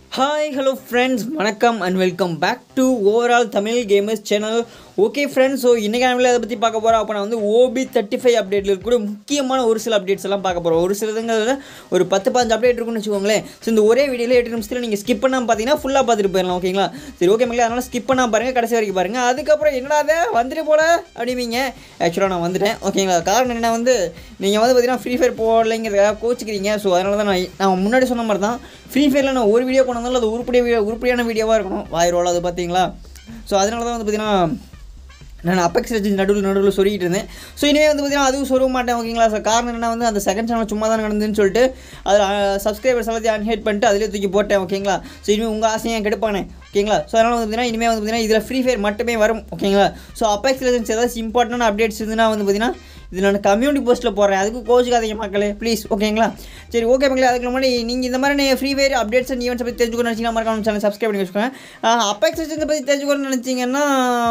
hi hello friends வணக்கம் and welcome back to overall Tamil gamers channel okay friends so இன்றைக்கி நம்ம அதை பற்றி பார்க்க போகிறோம் அப்போ நான் வந்து ஓபி தேர்ட்டி ஃபைவ் அப்டேட்டில் இருக்கக்கூடிய முக்கியமான ஒரு சில அப்டேட்ஸ் எல்லாம் பார்க்க போகிறோம் ஒரு சிலதுங்கிறதுல ஒரு பத்து பதினஞ்சு அப்டேட் இருக்குன்னு வச்சுக்கோங்களேன் ஸோ இந்த ஒரே வீடியோவில் எட்டு நிமிஷத்தில் நீங்கள் ஸ்கிப் பண்ணாமல் பார்த்தீங்கன்னா ஃபுல்லாக பார்த்துட்டு போயிடலாம் ஓகேங்களா சரி ஓகே மக்களே அதனால் ஸ்கிப் பண்ணாமல் பாருங்கள் கடைசி வரைக்கும் பாருங்கள் அதுக்கப்புறம் என்னடா அது வந்துட்டு போல அப்படிவீங்க ஆக்சுவலாக நான் வந்துட்டேன் ஓகேங்களா காரணம் என்ன வந்து நீங்கள் வந்து பார்த்தீங்கன்னா ஃப்ரீ ஃபயர் போடலைங்கிறதுக்காக கோச்சிக்கிறீங்க ஸோ அதனால தான் நான் நான் முன்னாடி சொன்ன மாதிரி தான் ஃப்ரீ ஃபயரில் நான் ஒரு வீடியோ கொண்டு வந்தாலும் அது உருப்படிய வீடியோ உருப்படியான வீடியோவாக இருக்கணும் வாய் ரோல் அது பார்த்தீங்களா ஸோ அதனால தான் வந்து பார்த்தீங்கன்னா நான் அப்பெக்ஸ் வச்சு நடுவில் நடுவில் சொல்லிட்டு இருந்தேன் ஸோ இனிமேல் வந்து பார்த்தீங்கன்னா அதுவும் சொல்ல மாட்டேன் ஓகேங்களா ஸோ காரணம் என்ன வந்து அந்த செகண்ட் சேனல் சும்மா தான் நடந்துன்னு சொல்லிட்டு அதில் சப்ஸ்கிரைபர்ஸ் எல்லாத்தையும் அன்ஹேட் பண்ணிட்டு அதிலே தூக்கி போட்டேன் ஓகேங்களா ஸோ இனிமேல் உங்கள் ஆசையை கெடுப்பானே ஓகேங்களா ஸோ அதனால் வந்து பார்த்தீங்கன்னா இனிமேல் வந்து பார்த்தீங்கன்னா இதில் ஃப்ரீ ஃபயர் மட்டுமே வரும் ஓகேங்களா ஸோ அப்பெக்ஸ் லெஜன்ஸ் ஏதாச்சும் இம்பார்ட்டன்ட் அப்டேட்ஸ் இருந்துன்னா வந்து பார்த்தீங்கன்னா இது நான் கம்யூனிட்டி போஸ்ட்டில் போடுறேன் அதுக்கு கோச்சுக்காதீங்க மக்களே ப்ளீஸ் ஓகேங்களா சரி ஓகே மக்களே அதுக்கு முன்னாடி நீங்கள் இந்த மாதிரி நீங்கள் free fire updates and events பற்றி தெரிஞ்சுக்கணும்னு நினச்சிங்கன்னா மறக்காம சேனல் சப்ஸ்கிரைப் பண்ணி வச்சுக்கோங்க அப்பெக்ஸ் லெஜன்ஸை பற்றி தெரிஞ்சுக்கணும்னு நினச்சிங்கன்னா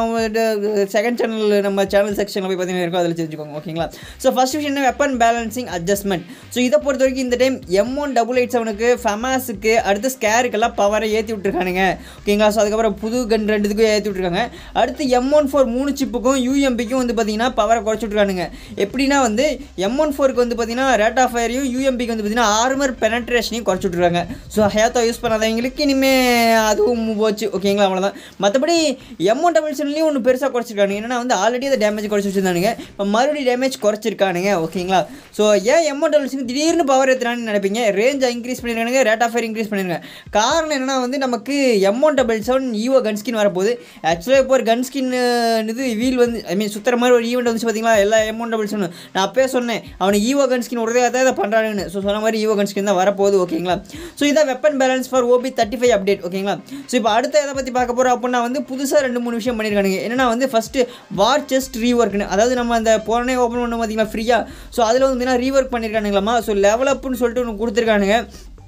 செகண்ட் சேனல் நம்ம சேனல் செக்ஷனில் போய் பார்த்தீங்கன்னா இருக்கும் அதில் தெரிஞ்சுக்கோங்க ஓகேங்களா ஸோ ஃபஸ்ட் விஷயம் என்ன வெப்பன் பேலன்சிங் அட்ஜஸ்ட்மெண்ட் ஸோ இதை பொறுத்த வரைக்கும் இந்த time M one double eight செவனுக்கு ஃபெமாஸுக்கு அடுத்து ஸ்கேருக்கெல்லாம் பவரை ஏற்றி விட்டுருக்கானுங்க ஓகேங்களா ஸோ அதுக்கப்புறம் புது கன் ரெண்டுத்துக்கும் ஏற்றி விட்ருக்காங்க அடுத்து எம் ஒன் ஃபோர் மூணு சிப்புக்கும் யூஎம்பிக்கும் வந்து பார்த்தீங்கன்னா பவரை குறைச்சி விட்ருக்கானுங்க எப்படின்னா வந்து எம் ஒன் ஃபோருக்கு வந்து பார்த்தீங்கன்னா ரேட் ஆஃப் ஃபயரையும் யூஎம்பிக்கு வந்து பார்த்தீங்கன்னா ஆர்மர் பெனட்ரேஷனையும் குறைச்சி விட்ருக்காங்க ஸோ ஹேத்தோ யூஸ் பண்ணாதவங்களுக்கு இனிமேல் அதுவும் போச்சு ஓகேங்களா அவ்வளோதான் மற்றபடி எம் ஒன் டபுள் செவன்லேயும் ஒன்று பெருசாக குறைச்சிருக்காங்க என்னன்னா வந்து ஆல்ரெடி அந்த டேமேஜ் குறைச்சி வச்சிருந்தானுங்க இப்போ மறுபடியும் டேமேஜ் குறைச்சிருக்கானுங்க ஓகேங்களா ஸோ ஏன் எம் ஒன் டபுள் செவன் திடீர்னு பவர் ஏற்றுறான்னு நினைப்பீங்க ரேஞ்சை இன்க்ரீஸ் பண்ணிருக்கானுங்க ரேட் ஆஃப் ஃபயர் இன்க்ரீஸ் பண்ணிருக்காங்க காரணம் என்னன்னா வந்து நமக்கு M one double seven evo gun skin வரப்போகுது ஆக்சுவலாக இப்போ ஒரு கன் ஸ்கின் இது வீல் வந்து ஐ மீன் சுற்றுற மாதிரி ஒரு ஈவெண்ட் வந்துச்சு பார்த்தீங்களா எல்லா எம் ஒன் டபுள் செவன் நான் அப்பயே சொன்னேன் அவனுக்கு ஈவோ கன் ஸ்கின் உடனே தான் இதை பண்ணுறானுன்னு ஸோ சொன்ன மாதிரி ஈவோ கன் ஸ்கின் தான் வரப்போகுது ஓகேங்களா ஸோ இதான் weapon balance for OB thirty five update ஓகேங்களா ஸோ இப்போ அடுத்த எதை பற்றி பார்க்க போகிறோம் அப்படின்னா வந்து புதுசாக ரெண்டு மூணு விஷயம் பண்ணியிருக்கானுங்க என்னன்னா வந்து ஃபஸ்ட்டு வார் செஸ்ட் ரீஒர்க்னு அதாவது நம்ம அந்த போனே ஓப்பன் பண்ண பார்த்தீங்களா ஃப்ரீயாக ஸோ அதில் வந்து பார்த்தீங்கன்னா ரீஒர்க் பண்ணியிருக்கானுங்களாமா ஸோ லெவல் அப்னு சொல்லிட்டு ஒன்று கொடுத்துருக்கானுங்க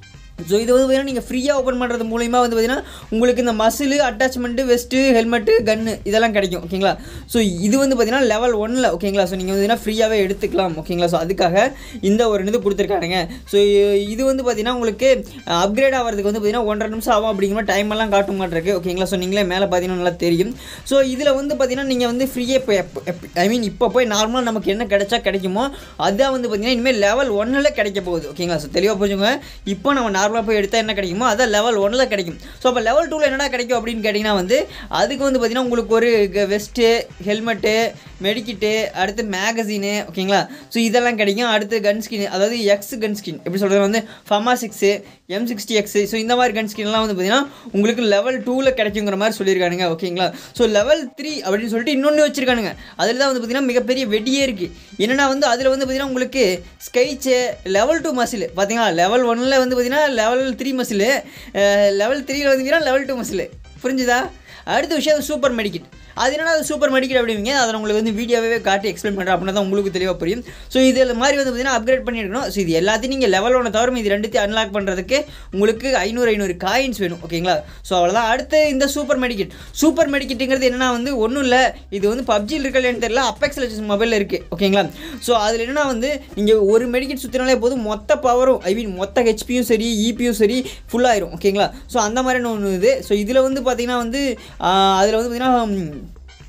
ஸோ இது வந்து பார்த்தீங்கன்னா நீங்கள் ஃப்ரீயாக ஓப்பன் பண்ணுறது மூலிமா வந்து பார்த்தீங்கன்னா உங்களுக்கு இந்த மசிலு அட்டாச்மெண்ட்டு வெஸ்ட்டு ஹெல்மெட்டு கன்று இதெல்லாம் கிடைக்கும் ஓகேங்களா ஸோ இது வந்து பார்த்தீங்கன்னா லெவல் ஒன்னில் ஓகேங்களா ஸோ நீங்கள் வந்து ஃப்ரீயாகவே எடுத்துக்கலாம் ஓகேங்களா ஸோ அதுக்காக இந்த ஒரு இது கொடுத்துருக்கானுங்க ஸோ இது வந்து பார்த்தீங்கன்னா உங்களுக்கு அப்கிரேட் ஆகிறதுக்கு வந்து பார்த்தீங்கன்னா ஒன்றரை நிமிஷம் ஆகும் அப்படிங்கிற டைம் எல்லாம் காட்ட மாட்டிருக்கு ஓகேங்களா ஸோ நீங்களே மேலே பார்த்தீங்கன்னா நல்லா தெரியும் ஸோ இதில் வந்து பார்த்தீங்கன்னா நீங்கள் வந்து ஃப்ரீயாக இப்போ ஐ மீன் இப்போ போய் நார்மலாக நமக்கு என்ன கிடைச்சா கிடைக்குமோ அதான் வந்து பார்த்தீங்கன்னா இனிமேல் லெவல் ஒன்னில் கிடைக்க போகுது ஓகேங்களா ஸோ தெளிவாக புரிஞ்சுங்க இப்போ நம்ம நார்மலாக போய் எடுத்தால் என்ன கிடைக்குமோ அதான் லெவல் ஒன்னில் கிடைக்கும் ஸோ அப்போ லெவல் டூவில் என்னடா கிடைக்கும் அப்படின்னு கேட்டிங்கன்னா வந்து அதுக்கு வந்து பார்த்திங்கன்னா உங்களுக்கு ஒரு வெஸ்ட்டு ஹெல்மெட்டு மெடிக்கிட்டு அடுத்து மேகசினு ஓகேங்களா ஸோ இதெல்லாம் கிடைக்கும் அடுத்து கன் ஸ்கின் அதாவது எக்ஸ் கன் ஸ்கின் எப்படி சொல்கிறது வந்து ஃபமா six M sixty X so இந்த மாதிரி கன் ஸ்கின்லாம் வந்து பார்த்திங்கன்னா உங்களுக்கு லெவல் டூவில் கிடைக்குங்கிற மாதிரி சொல்லியிருக்கானுங்க ஓகேங்களா ஸோ லெவல் த்ரீ அப்படின்னு சொல்லிட்டு இன்னொன்று வச்சுருக்கானுங்க அதில் தான் வந்து பார்த்திங்கன்னா மிகப்பெரிய வெடியே இருக்குது என்னென்னா வந்து அதில் வந்து பார்த்திங்கன்னா உங்களுக்கு ஸ்கைச்சு லெவல் டூ மசில் பார்த்தீங்களா லெவல் ஒன்னில் வந்து பார்த்திங்கன்னா லெவல் த்ரீ மசிலு லெவல் த்ரீயில் வந்து லெவல் டூ மசிலு புரிஞ்சுதா அடுத்த விஷயம் சூப்பர் மெடிக்கிட் அது என்னடா அது சூப்பர் மெடிக்கல் அப்படிங்க அதை உங்களுக்கு வந்து வீடியோவே காட்டி எக்ஸ்பிளைன் பண்ணுறேன் அப்படின்னா தான் உங்களுக்கு தெளிவாக புரியும் ஸோ இதில் மாதிரி வந்து பார்த்தீங்கன்னா அப்கிரேட் பண்ணியிருக்கணும் ஸோ இது எல்லாத்தையும் நீங்கள் லெவல் ஒன்று தவிர இது ரெண்டுத்தையும் அன்லாக் பண்ணுறதுக்கு உங்களுக்கு ஐநூறு ஐநூறு காயின்ஸ் வேணும் ஓகேங்களா ஸோ அவ்வளோதான் அடுத்து இந்த சூப்பர் மெடிக்கிட் சூப்பர் மெடிக்கிட்டுங்கிறது என்னன்னா வந்து ஒன்றும் இல்லை இது வந்து பப்ஜியில் இருக்கலன்னு தெரியல அப்பெக்ஸ் லெஜஸ் மொபைலில் இருக்குது ஓகேங்களா ஸோ அதில் என்னன்னா வந்து நீங்கள் ஒரு மெடிக்கிட் சுற்றினாலே போதும் மொத்த பவரும் ஐ மீன் மொத்த ஹெச்பியும் சரி இபியும் சரி ஃபுல்லாயிரும் ஓகேங்களா ஸோ அந்த மாதிரியான ஒன்று இது ஸோ இதில் வந்து பார்த்தீங்கன்னா வந்து அதில் வந்து பார்த்தீங்கன்னா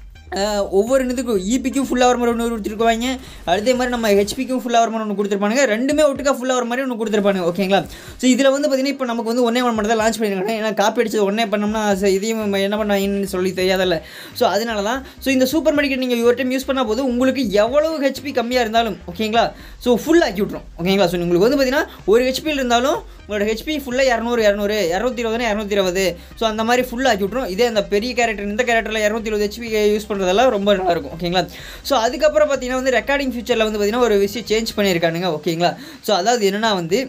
ஒவ்வொரு இதுக்கும் இபிக்கும் ஃபுல்லாக வர மாதிரி ஒன்று கொடுத்துருப்பாங்க அதே மாதிரி நம்ம ஹெச்பிக்கும் ஃபுல்லாக வர மாதிரி ஒன்று கொடுத்துருப்பானுங்க ரெண்டுமே ஒட்டுக்கா ஃபுல்லாக வர மாதிரி ஒன்று கொடுத்துருப்பானுங்க ஓகேங்களா ஸோ இதில் வந்து பார்த்தீங்கன்னா இப்போ நமக்கு வந்து ஒன்றே ஒன் மட்டும் தான் லான்ச் பண்ணியிருக்காங்க ஏன்னா காப்பி அடிச்சது ஒன்றே பண்ணோம்னா இதையும் என்ன பண்ணாங்கன்னு சொல்லி தெரியாதல்ல ஸோ அதனால தான் ஸோ இந்த சூப்பர் மெடிக்கல் நீங்கள் ஒரு டைம் யூஸ் பண்ணால் போது உங்களுக்கு எவ்வளவு ஹெச்பி கம்மியாக இருந்தாலும் ஓகேங்களா ஸோ ஃபுல் ஆக்கி விட்ரும் ஓகேங்களா ஸோ உங்களுக்கு வந்து பார்த்தீங்கன்னா ஒரு ஹெச்பியில் இருந்தாலும் உங்களோட ஹெச்பி ஃபுல்லாக இரநூறு இரநூறு இரநூத்தி இருபதுனா இரநூத்தி இருபது ஸோ அந்த மாதிரி ஃபுல்லாக ஆக்கி விட்ரும் இதே அந்த பெரிய கேரக்டர் இந்த கேரக்டரில் இரநூத்தி இருபது ஹெச்பி யூஸ் பண்ணுறதெல்லாம் ரொம்ப நல்லாயிருக்கும் ஓகேங்களா ஸோ அதுக்கப்புறம் பார்த்தீங்கன்னா வந்து ரெக்கார்டிங் ஃபியூச்சரில் வந்து பார்த்தீங்கன்னா ஒரு விஷயம் சேஞ்ச் பண்ணியிருக்கானுங்க ஓகேங்களா ஸோ அதாவது என்னென்னா வந்து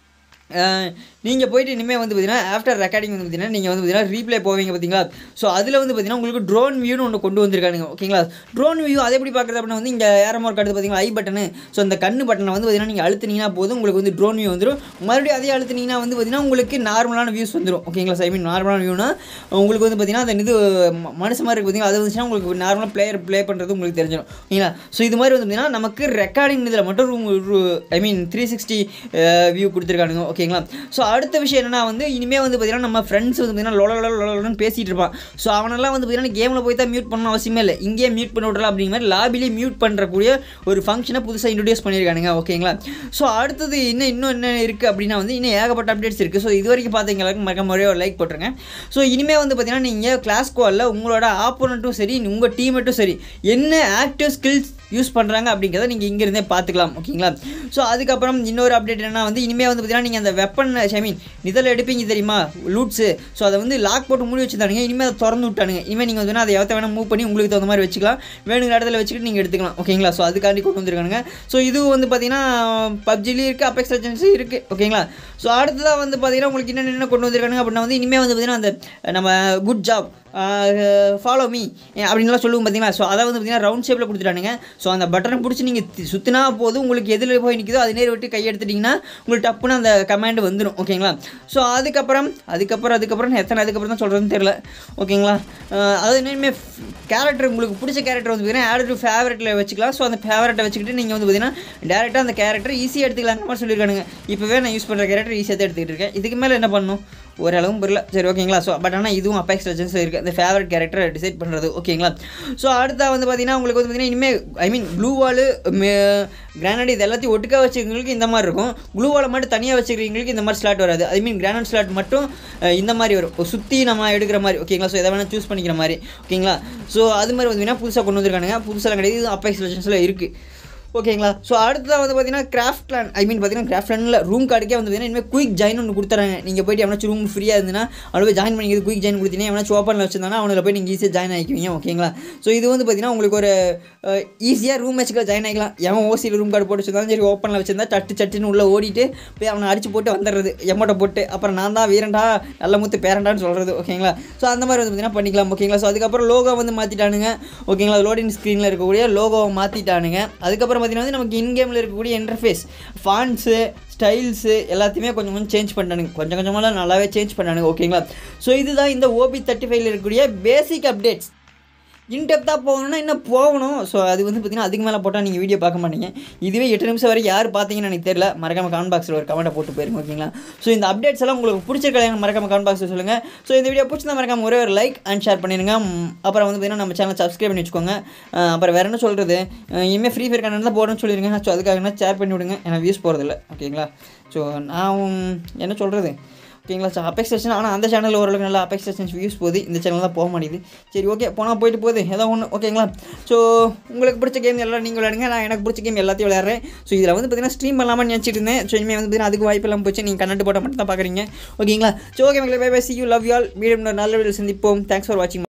நீங்கள் போயிட்டு இனிமேல் வந்து பார்த்தீங்கன்னா ஆஃப்டர் ரெக்கார்டிங் வந்து பார்த்தீங்கன்னா நீங்கள் வந்து பார்த்தீங்கன்னா ரீப்ளே போவீங்க பார்த்தீங்களா ஸோ அதில் வந்து பார்த்தீங்கன்னா உங்களுக்கு ட்ரோன் வியூன்னு ஒன்று கொண்டு வந்திருக்கானுங்க ஓகேங்களா ட்ரோன் வியூ அதை எப்படி பார்க்குறது அப்படின்னா வந்து இங்கே ஏரமோர் கார்டு பார்த்தீங்கன்னா ஐ பட்டனு ஸோ அந்த கண்ணு பட்டனை வந்து பார்த்தீங்கன்னா நீங்கள் அழுத்துனீங்கன்னா போதும் உங்களுக்கு வந்து ட்ரோன் வியூ வந்துடும் மறுபடியும் அதே அழுத்துனீங்கன்னா வந்து பார்த்தீங்கன்னா உங்களுக்கு நார்மலான வியூஸ் வந்துடும் ஓகேங்களா ஐ மீன் நார்மலான வியூனா உங்களுக்கு வந்து பார்த்தீங்கன்னா அந்த இது ம- மனுஷ மாதிரி இருக்கு பார்த்தீங்கன்னா அது வந்துச்சுன்னா உங்களுக்கு நார்மலாக பிளேயர் ப்ளே பண்ணுறது உங்களுக்கு தெரிஞ்சிடும் ஓகேங்களா ஸோ இது மாதிரி வந்து பார்த்தீங்கன்னா நமக்கு ரெக்கார்டிங் இதில் மட்டும் I mean three sixty view கொடுத்துருக்கானுங்க ஓகேங்களா ஸோ அடுத்த விஷயம் என்னன்னா வந்து இனிமேல் வந்து பார்த்தீங்கன்னா நம்ம ஃப்ரெண்ட்ஸ் வந்து பார்த்தீங்கன்னா லொல லொல லொலன்னு பேசிகிட்டு இருப்பான் ஸோ அவனெல்லாம் வந்து பார்த்தீங்கன்னா கேமில் போய் தான் மியூட் பண்ணணும் அவசியமே இல்லை இங்கேயே மியூட் பண்ண விடலாம் அப்படிங்கிற மாதிரி லாபிலே மியூட் பண்ணுறக்கூடிய ஒரு ஃபங்க்ஷனை புதுசாக இன்ட்ரடியூஸ் பண்ணியிருக்கானுங்க ஓகேங்களா ஸோ அடுத்தது இன்னும் இன்னும் என்ன இருக்குது அப்படின்னா வந்து இன்னும் ஏகப்பட்ட அப்டேட்ஸ் இருக்குது ஸோ இது வரைக்கும் பார்த்தீங்களுக்கு மறக்க முறையாக ஒரு லைக் போட்டுருங்க ஸோ இனிமேல் வந்து பார்த்தீங்கன்னா நீங்கள் கிளாஸ் கோலில் உங்களோட ஆப்போனண்ட்டும் சரி உங்கள் டீமேட்டும் சரி என்ன ஆக்டிவ் ஸ்கில்ஸ் யூஸ் பண்ணுறாங்க அப்படிங்கிறத நீங்கள் இங்கேருந்தே பார்த்துக்கலாம் ஓகேங்களா ஸோ அதுக்கப்புறம் இன்னொரு அப்டேட் என்னன்னா வந்து இனிமேல் வந்து பார்த்தீங்கன்னா நீங்கள் அந்த வெப்பன் ஐ மீன் இதில் எடுப்பீங்க தெரியுமா லூட்ஸு ஸோ அதை வந்து லாக் போட்டு மூடி வச்சுருந்தானுங்க இனிமேல் அதை திறந்து விட்டானுங்க இனிமேல் நீங்கள் வந்து அதை எவ்வளோ வேணால் மூவ் பண்ணி உங்களுக்கு தகுந்த மாதிரி வச்சுக்கலாம் வேணுங்கிற இடத்துல வச்சுக்கிட்டு நீங்கள் எடுத்துக்கலாம் ஓகேங்களா ஸோ அதுக்காண்டி கொண்டு வந்திருக்கானுங்க ஸோ இது வந்து பார்த்தீங்கன்னா பப்ஜிலையும் இருக்குது அபெக்ஸ் லெஜன்ஸும் இருக்குது ஓகேங்களா ஸோ அடுத்ததாக வந்து பார்த்தீங்கன்னா உங்களுக்கு என்னென்ன என்ன கொண்டு வந்திருக்கானுங்க அப்படின்னா வந்து இனிமேல் வந்து பார்த்தீங்கன்னா அந்த நம்ம குட் ஜாப் ஃபாலோ மீ அப்படின்லாம் சொல்லுவோம் பார்த்தீங்களா ஸோ அதை வந்து பார்த்தீங்கன்னா ரவுண்ட் ஷேப்பில் கொடுத்துட்டானுங்க ஸோ அந்த பட்டனை பிடிச்சி நீங்கள் சுற்றினா போதும் உங்களுக்கு எதில் போய் நிற்குதோ அது நேர் விட்டு கை எடுத்துட்டிங்கன்னா உங்களுக்கு டப்புன்னு அந்த கமாண்ட் வந்துடும் ஓகேங்களா ஸோ அதுக்கப்புறம் அதுக்கப்புறம் அதுக்கப்புறம் நான் எத்தனை அதுக்கப்புறம் தான் சொல்கிறதுன்னு தெரியல ஓகேங்களா அஹ் அது இனிமேல் கேரக்டர் உங்களுக்கு பிடிச்ச கேரக்டர் வந்து பார்த்தீங்கன்னா ஆட் டு ஃபேவரட்டில் வச்சுக்கலாம் ஸோ அந்த ஃபேவரட்டை வச்சுக்கிட்டு நீங்கள் வந்து பார்த்தீங்கன்னா டேரெக்டாக அந்த கேரக்டர் ஈஸியாக எடுத்துக்கலாங்கிற மாதிரி சொல்லியிருக்கானுங்க இப்போவே நான் யூஸ் பண்ணுற கேரக்டர் ஈஸியாக தான் எடுத்துக்கிட்டு இருக்கேன் இதுக்கு மேலே என்ன பண்ணணும் ஓரளவும் புரியல சரி ஓகேங்களா ஸோ பட் ஆனால் இதுவும் அபெக்ஸ் லெஜன்ஸ் இருக்குது அந்த ஃபேவரட் கேரக்டரை டிசைட் பண்ணுறது ஓகேங்களா ஸோ அடுத்தா வந்து பார்த்தீங்கன்னா உங்களுக்கு வந்து பார்த்தீங்கன்னா இனிமேல் ஐ மீன் ப்ளூ வாலு கிரானைட் இது எல்லாத்தையும் ஒட்டுக்கா வச்சுக்கிறவங்களுக்கு இந்த மாதிரி இருக்கும் ப்ளூ வாலை மட்டும் தனியாக வச்சுக்கிறவங்களுக்கு இந்த மாதிரி ஸ்லாட் வராது ஐ மீன் கிரானைட் ஸ்லாட் மட்டும் அஹ், இந்த மாதிரி வரும் சுற்றி நம்ம எடுக்கிற மாதிரி ஓகேங்களா ஸோ எதை வேணால் சூஸ் பண்ணிக்கிற மாதிரி ஓகேங்களா ஸோ அது மாதிரி வந்து பார்த்தீங்கன்னா புதுசாக கொண்டு வந்திருக்கானுங்க புதுசாக கிடையாது இது அபெக்ஸ் லெஜன்ஸில் இருக்குது ஓகேங்களா ஸோ அடுத்ததாக வந்து பார்த்தீங்கன்னா கிராஃப்ட் லேண்ட் ஐ மீன் பார்த்தீங்கன்னா கிராஃப்ட் லேண்டில் ரூம் கார்டுக்கே வந்து பார்த்தீங்கன்னா இனிமேல் குயிக் ஜாயின் ஒன்று கொடுத்துறாங்க நீங்கள் போயிட்டு எவனாச்சும் ரூம் ஃப்ரீயாக இருந்துன்னா அவனை போய் ஜாயின் பண்ணிக்கிறது குயிக் ஜாயின் கொடுத்தீங்கன்னா எவனாச்சும் ஓப்பனில் வச்சிருந்தாங்கன்னா அவனில் போய் நீங்கள் ஈஸியாக ஜாயின் ஆகிக்குவீங்க ஓகேங்களா ஸோ இது வந்து பார்த்தீங்கன்னா உங்களுக்கு ஒரு ஈஸியாக ரூம் மேட்ச்சுக்கு ஜாயின் ஆகிக்கலாம் எவன் ஓசியில் ரூம் கார்டு போட்டு வச்சிருந்தாலும் சரி ஓப்பனில் வச்சிருந்தா சட்டு சட்டுன்னு உள்ளே ஓடிட்டு போய் அவனை அடிச்சு போட்டு வந்துடுறது எம்மட்டை போட்டு அப்புறம் நான் தான் வீரண்டா நல்ல முத்து பேரண்டான்னு சொல்கிறது ஓகேங்களா ஸோ அந்த மாதிரி வந்து பார்த்தீங்கன்னா பண்ணிக்கலாம் ஓகேங்களா ஸோ அதுக்கப்புறம் லோகோ வந்து மாற்றிட்டானுங்க ஓகேங்களா லோடிங் ஸ்க்ரீனில் இருக்கக்கூடிய லோகோவை மாற்றிட்டானுங்க அதுக்கப்புறம் பார்த்தீங்கன்னா வந்து நமக்கு இன்கேமில் இருக்கக்கூடிய இன்டர்ஃபேஸ் ஃபான்ஸு ஸ்டைல்ஸு எல்லாத்தையுமே கொஞ்சம் கொஞ்சம் சேஞ்ச் பண்ணானுங்க கொஞ்சம் கொஞ்சமாக நல்லாவே சேஞ்ச் பண்ணானுங்க ஓகேங்களா ஸோ இதுதான் இந்த ஓபி தேர்ட்டி ஃபைவ்ல இருக்கக்கூடிய பேசிக் அப்டேட்ஸ் இன்டெப்த்தாக போகணும்னா இன்னும் போகணும் ஸோ அது வந்து பார்த்திங்கன்னா அதுக்கு மேலே போட்டால் நீங்கள் வீடியோ பார்க்க மாட்டீங்க இதுவே எட்டு நிமிஷம் வரைக்கும் யார் பார்த்தீங்கன்னு எனக்கு தெரியல மறக்காம கமெண்ட் பாக்ஸில் ஒரு கமெண்ட்டை போட்டு போயிருங்க ஓகேங்களா ஸோ இந்த அப்டேட்ஸ் எல்லாம் உங்களுக்கு பிடிச்சிருக்கலாம் மறக்காம கமெண்ட் பாக்ஸில் சொல்லுங்கள் ஸோ இந்த வீடியோ பிடிச்சிருந்தா மறக்காம ஒரே ஒரு லைக் அண்ட் ஷேர் பண்ணிடுங்க ம், அப்புறம் வந்து பார்த்தீங்கன்னா நம்ம சேனல் சப்ஸ்கிரைப் பண்ணி வச்சுக்கோங்க அஹ் அப்புறம் வேறு என்ன சொல்கிறது இனிமேல் ஃப்ரீ ஃபயர் கண்டென்ட் தான் போடணும்னு சொல்லிடுங்க ஸோ அதுக்காக என்ன ஷேர் பண்ணி விடுங்க எனக்கு வியூஸ் போகிறதில்ல ஓகேங்களா ஸோ நான் என்ன சொல்கிறது ஓகேங்களா ஸோ அபெக்ஸ் செஷன் ஆனால் அந்த சேனலில் ஓரளவுக்கு நல்லா அபெக்ஸ் செஷன்ஸ் வியூஸ் போகுது இந்த சேனல் தான் போக மாட்டேங்குது சரி ஓகே போனால் போயிட்டு போகுது ஏதோ ஒன்று ஓகேங்களா ஸோ உங்களுக்கு பிடிச்ச கேம் எல்லாம் நீங்கள் விளையாடுங்க நான் எனக்கு பிடிச்ச கேம் எல்லாத்தையும் விளையாடுறேன் ஸோ இதில் வந்து பார்த்தீங்கன்னா ஸ்ட்ரீம் பண்ணலாமல் நினச்சிட்டு இருந்தேன் ஸோ இனிமேல் வந்து பார்த்தீங்கன்னா அதுக்கு வாய்ப்பு இல்லாமல் போச்சு நீங்கள் கண்ணட்டு போட்டால் மட்டும் தான் பார்க்குறீங்க ஓகேங்களா ஸோ ஓகே மக்களை bye bye see you love you all medium நல்ல வீடியோ சந்திப்போம் தேங்க்ஸ் ஃபார் வாட்சிங்